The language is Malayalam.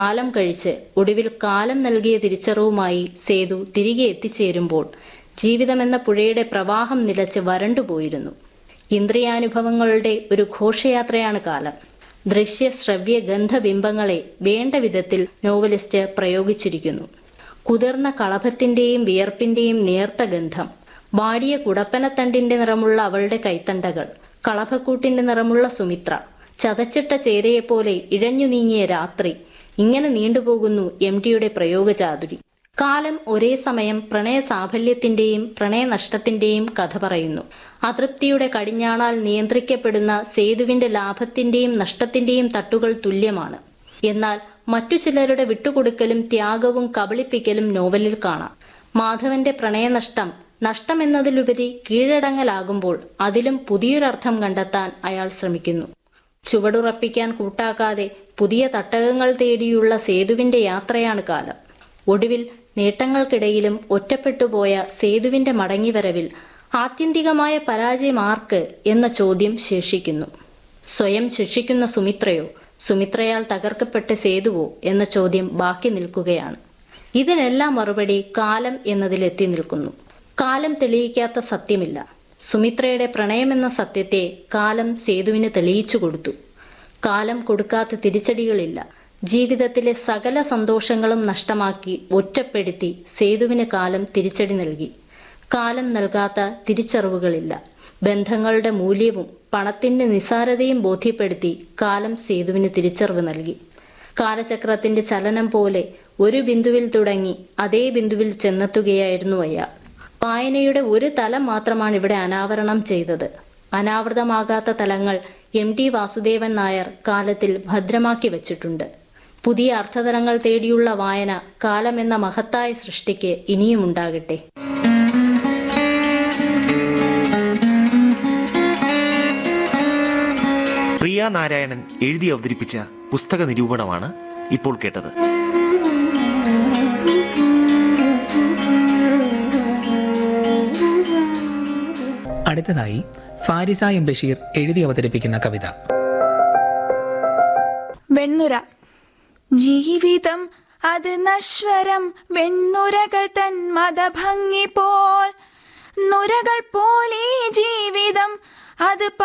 കാലം കഴിച്ച് ഒടുവിൽ കാലം നൽകിയ തിരിച്ചറിവുമായി സേതു തിരികെ എത്തിച്ചേരുമ്പോൾ ജീവിതമെന്ന പുഴയുടെ പ്രവാഹം നിലച്ച് വരണ്ടുപോയിരുന്നു ഇന്ദ്രിയാനുഭവങ്ങളുടെ ഒരു ഘോഷയാത്രയാണ് കാലം ദൃശ്യ ശ്രവ്യ ഗന്ധബിംബങ്ങളെ വേണ്ട വിധത്തിൽ നോവലിസ്റ്റ് പ്രയോഗിച്ചിരിക്കുന്നു കുതിർന്ന കളഭത്തിന്റെയും വിയർപ്പിന്റെയും നേർത്ത ഗന്ധം വാടിയ കുടപ്പനത്തണ്ടിന്റെ നിറമുള്ള അവളുടെ കൈത്തണ്ടകൾ കളഭക്കൂട്ടിന്റെ നിറമുള്ള സുമിത്ര ചതച്ചിട്ട ചേരയെപ്പോലെ ഇഴഞ്ഞു നീങ്ങിയ രാത്രി ഇങ്ങനെ നീണ്ടുപോകുന്നു എം ടിയുടെ പ്രയോഗചാതുരി കാലം ഒരേ സമയം പ്രണയ സാഫല്യത്തിന്റെയും പ്രണയനഷ്ടത്തിന്റെയും കഥ പറയുന്നു അതൃപ്തിയുടെ കടിഞ്ഞാണാൽ നിയന്ത്രിക്കപ്പെടുന്ന സേതുവിന്റെ ലാഭത്തിന്റെയും നഷ്ടത്തിന്റെയും തട്ടുകൾ തുല്യമാണ് എന്നാൽ മറ്റു ചിലരുടെ വിട്ടുകൊടുക്കലും ത്യാഗവും കബളിപ്പിക്കലും നോവലിൽ കാണാം മാധവന്റെ പ്രണയനഷ്ടം നഷ്ടമെന്നതിലുപരി കീഴടങ്ങലാകുമ്പോൾ അതിലും പുതിയൊരർത്ഥം കണ്ടെത്താൻ അയാൾ ശ്രമിക്കുന്നു ചുവടുറപ്പിക്കാൻ കൂട്ടാക്കാതെ പുതിയ തട്ടകങ്ങൾ തേടിയുള്ള സേതുവിന്റെ യാത്രയാണ് കാലം ഒടുവിൽ നേട്ടങ്ങൾക്കിടയിലും ഒറ്റപ്പെട്ടുപോയ സേതുവിന്റെ മടങ്ങിവരവിൽ ആത്യന്തികമായ പരാജയം ആർക്ക് എന്ന ചോദ്യം ശേഷിക്കുന്നു സ്വയം ശിക്ഷിക്കുന്ന സുമിത്രയോ സുമിത്രയാൽ തകർക്കപ്പെട്ട സേതുവോ എന്ന ചോദ്യം ബാക്കി നിൽക്കുകയാണ് ഇതിനെല്ലാം മറുപടി കാലം എന്നതിലെത്തി നിൽക്കുന്നു കാലം തെളിയിക്കാത്ത സത്യമില്ല സുമിത്രയുടെ പ്രണയമെന്ന സത്യത്തെ കാലം സേതുവിന് തെളിയിച്ചു കൊടുത്തു കാലം കൊടുക്കാത്ത തിരിച്ചടികളില്ല ജീവിതത്തിലെ സകല സന്തോഷങ്ങളും നഷ്ടമാക്കി ഒറ്റപ്പെടുത്തി സേതുവിന് കാലം തിരിച്ചടി നൽകി കാലം നൽകാത്ത തിരിച്ചറിവുകളില്ല ബന്ധങ്ങളുടെ മൂല്യവും പണത്തിന്റെ നിസാരതയും ബോധ്യപ്പെടുത്തി കാലം സേതുവിന് തിരിച്ചറിവ് നൽകി കാലചക്രത്തിന്റെ ചലനം പോലെ ഒരു ബിന്ദുവിൽ തുടങ്ങി അതേ ബിന്ദുവിൽ ചെന്നെത്തുകയായിരുന്നു അയാൾ വായനയുടെ ഒരു തലം മാത്രമാണ് ഇവിടെ അനാവരണം ചെയ്തത് അനാവൃതമാകാത്ത തലങ്ങൾ എം ടി വാസുദേവൻ നായർ കാലത്തിൽ ഭദ്രമാക്കി വച്ചിട്ടുണ്ട് പുതിയ അർത്ഥതലങ്ങൾ തേടിയുള്ള വായന കാലമെന്ന മഹത്തായ സൃഷ്ടിക്ക് ഇനിയും ഉണ്ടാകട്ടെ പ്രിയ നാരായണൻ എഴുതി അവതരിപ്പിച്ച പുസ്തക നിരൂപണമാണ് ഇപ്പോൾ കേട്ടത് അടുത്തതായി ഫാരിസ എം ബഷീർ എഴുതി അവതരിപ്പിക്കുന്ന കവിത വെണ്ണുര ജീവിതം അത് നശ്വരം വെണ്ണുരകൾ തൻ മതഭംഗി പോൽ നുരകൾ പോലെ ജീവിതം അത്